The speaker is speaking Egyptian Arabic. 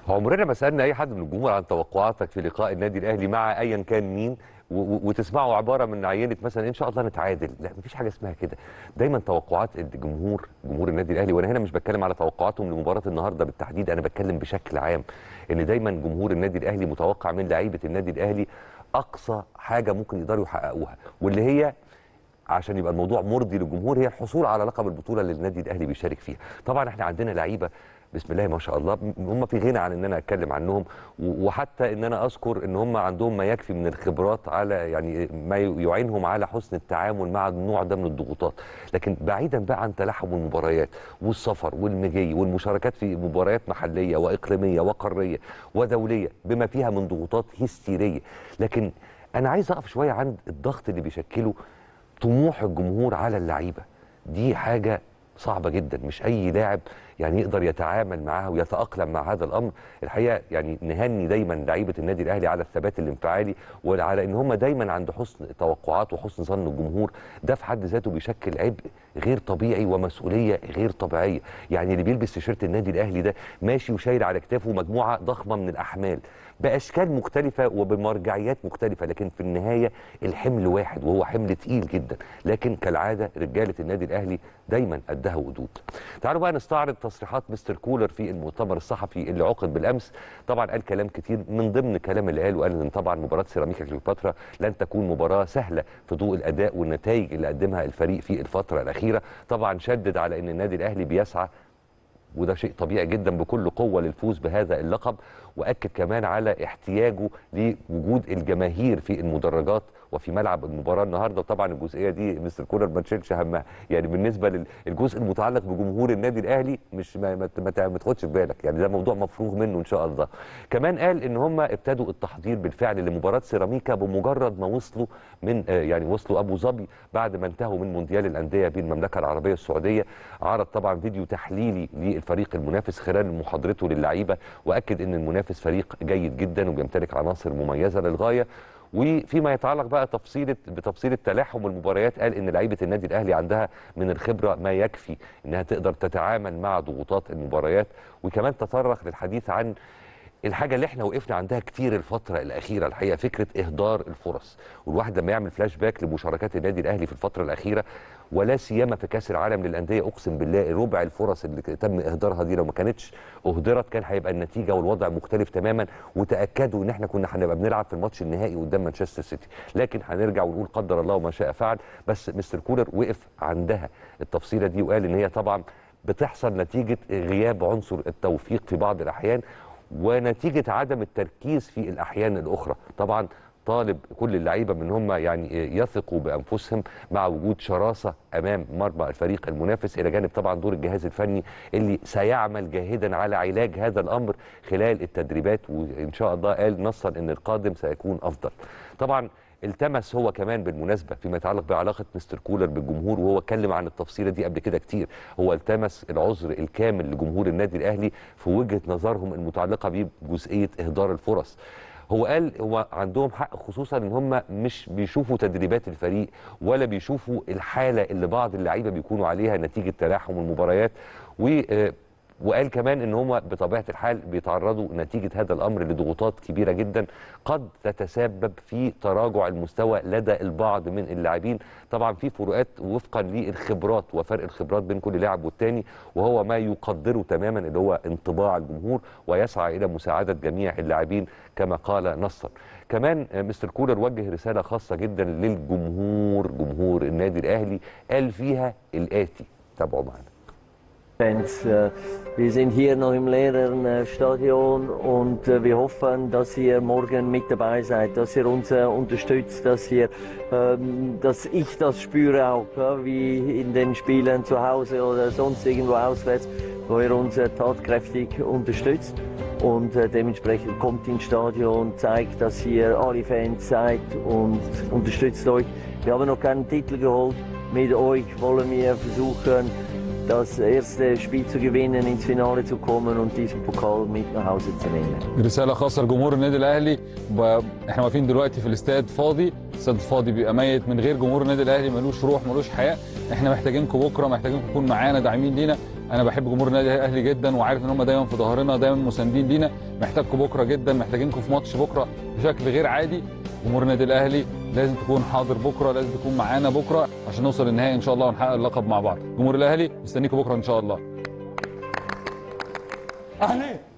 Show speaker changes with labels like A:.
A: عمرنا ما سالنا اي حد من الجمهور عن توقعاتك في لقاء النادي الاهلي مع ايا كان مين و- و- وتسمعوا عباره من عينه مثلا ان شاء الله نتعادل لا مفيش حاجه اسمها كده دايما توقعات الجمهور جمهور النادي الاهلي وانا هنا مش بتكلم على توقعاتهم لمباراه النهارده بالتحديد انا بتكلم بشكل عام ان دايما جمهور النادي الاهلي متوقع من لعيبه النادي الاهلي اقصى حاجه ممكن يقدروا يحققوها واللي هي عشان يبقى الموضوع مرضي للجمهور هي الحصول على لقب البطوله اللي النادي الاهلي بيشارك فيها طبعا احنا عندنا لعيبه بسم الله ما شاء الله م- هم في غنى عن ان انا اتكلم عنهم و- وحتى ان انا اذكر ان هم عندهم ما يكفي من الخبرات على يعني ما ي- يعينهم على حسن التعامل مع النوع ده من الضغوطات لكن بعيدا بقى عن تلاحم المباريات والسفر والمجي والمشاركات في مباريات محليه واقليميه وقاريه ودوليه بما فيها من ضغوطات هستيريه لكن انا عايز اقف شويه عند الضغط اللي بيشكله طموح الجمهور على اللعيبه دي حاجه صعبه جدا مش اي لاعب يعني يقدر يتعامل معاها ويتاقلم مع هذا الامر الحقيقه يعني نهني دايما لعيبه النادي الاهلي على الثبات الانفعالي وعلى ان هم دايما عند حسن توقعات وحسن ظن الجمهور ده في حد ذاته بيشكل عبء غير طبيعي ومسؤوليه غير طبيعيه يعني اللي بيلبس تيشيرت النادي الاهلي ده ماشي وشايل على كتافه مجموعه ضخمه من الاحمال باشكال مختلفه وبمرجعيات مختلفه لكن في النهايه الحمل واحد وهو حمل تقيل جدا لكن كالعاده رجاله النادي الاهلي دايما قدها وقدود تعالوا بقى نستعرض تصريحات مستر كولر في المؤتمر الصحفي اللي عقد بالامس طبعا قال كلام كتير من ضمن الكلام اللي قاله قال ان طبعا مباراه سيراميكا كليوباترا لن تكون مباراه سهله في ضوء الاداء والنتائج اللي قدمها الفريق في الفتره الاخيره طبعا شدد على ان النادي الاهلي بيسعى وده شيء طبيعي جدا بكل قوه للفوز بهذا اللقب واكد كمان على احتياجه لوجود الجماهير في المدرجات وفي ملعب المباراه النهارده وطبعا الجزئيه دي مستر كولر ما تشيلش همها يعني بالنسبه للجزء المتعلق بجمهور النادي الاهلي مش ما, ما, ما, ما تاخدش في بالك يعني ده موضوع مفروغ منه ان شاء الله كمان قال ان هم ابتدوا التحضير بالفعل لمباراه سيراميكا بمجرد ما وصلوا من آه يعني وصلوا ابو ظبي بعد ما انتهوا من مونديال الانديه بالمملكه العربيه السعوديه عرض طبعا فيديو تحليلي للفريق المنافس خلال محاضرته للعيبه واكد ان المنافس فريق جيد جدا وبيمتلك عناصر مميزه للغايه وفيما يتعلق بقى تفصيل بتفصيل التلاحم والمباريات قال ان لعيبه النادي الاهلي عندها من الخبره ما يكفي انها تقدر تتعامل مع ضغوطات المباريات وكمان تطرق للحديث عن الحاجه اللي احنا وقفنا عندها كتير الفتره الاخيره الحقيقه فكره اهدار الفرص والواحد لما يعمل فلاش باك لمشاركات النادي الاهلي في الفتره الاخيره ولا سيما في كاس العالم للانديه اقسم بالله ربع الفرص اللي تم اهدارها دي لو ما كانتش اهدرت كان هيبقى النتيجه والوضع مختلف تماما وتاكدوا ان احنا كنا هنبقى بنلعب في الماتش النهائي قدام مانشستر سيتي لكن هنرجع ونقول قدر الله وما شاء فعل بس مستر كولر وقف عندها التفصيله دي وقال ان هي طبعا بتحصل نتيجه غياب عنصر التوفيق في بعض الاحيان ونتيجه عدم التركيز في الاحيان الاخرى طبعا طالب كل اللعيبه من هم يعني يثقوا بانفسهم مع وجود شراسه امام مرمى الفريق المنافس الى جانب طبعا دور الجهاز الفني اللي سيعمل جاهدا على علاج هذا الامر خلال التدريبات وان شاء الله قال نصا ان القادم سيكون افضل. طبعا التمس هو كمان بالمناسبه فيما يتعلق بعلاقه مستر كولر بالجمهور وهو اتكلم عن التفصيله دي قبل كده كتير هو التمس العذر الكامل لجمهور النادي الاهلي في وجهه نظرهم المتعلقه بجزئيه اهدار الفرص هو قال هو عندهم حق خصوصا ان هم مش بيشوفوا تدريبات الفريق ولا بيشوفوا الحاله اللي بعض اللعيبه بيكونوا عليها نتيجه تلاحم المباريات و وقال كمان ان هم بطبيعه الحال بيتعرضوا نتيجه هذا الامر لضغوطات كبيره جدا قد تتسبب في تراجع المستوى لدى البعض من اللاعبين طبعا في فروقات وفقا للخبرات وفرق الخبرات بين كل لاعب والتاني وهو ما يقدره تماما اللي هو انطباع الجمهور ويسعى الى مساعده جميع اللاعبين كما قال نصا كمان مستر كولر وجه رساله خاصه جدا للجمهور جمهور النادي الاهلي قال فيها الاتي تابعوا معنا
B: Fans. Äh, Wir sind hier noch im leeren äh, Stadion und äh, wir hoffen, dass ihr morgen mit dabei seid, dass ihr uns unterstützt, dass ihr, ähm, dass ich das spüre auch, wie in den Spielen zu Hause oder sonst irgendwo auswärts, wo ihr uns tatkräftig unterstützt und dementsprechend kommt ins Stadion, zeigt, dass ihr alle Fans seid und unterstützt euch. Wir haben noch keinen Titel geholt. Mit euch wollen wir versuchen, das erste Spiel zu gewinnen, ins Finale zu kommen und diesen Pokal mit nach Hause zu nehmen.
C: رسالة خاصة لجمهور النادي الأهلي ب... احنا واقفين دلوقتي في الاستاد فاضي، الاستاد فاضي بيبقى ميت من غير جمهور النادي الأهلي ملوش روح ملوش حياة، احنا محتاجينكم بكرة محتاجينكم تكونوا معانا داعمين لينا، انا بحب جمهور النادي الاهلي جدا وعارف ان هم دايما في ظهرنا دايما مساندين لينا محتاجكم بكره جدا محتاجينكم في ماتش بكره بشكل غير عادي جمهور النادي الاهلي لازم تكون حاضر بكره لازم تكون معانا بكره عشان نوصل للنهائي ان شاء الله ونحقق اللقب مع بعض جمهور الاهلي مستنيكم بكره ان شاء الله
D: اهلي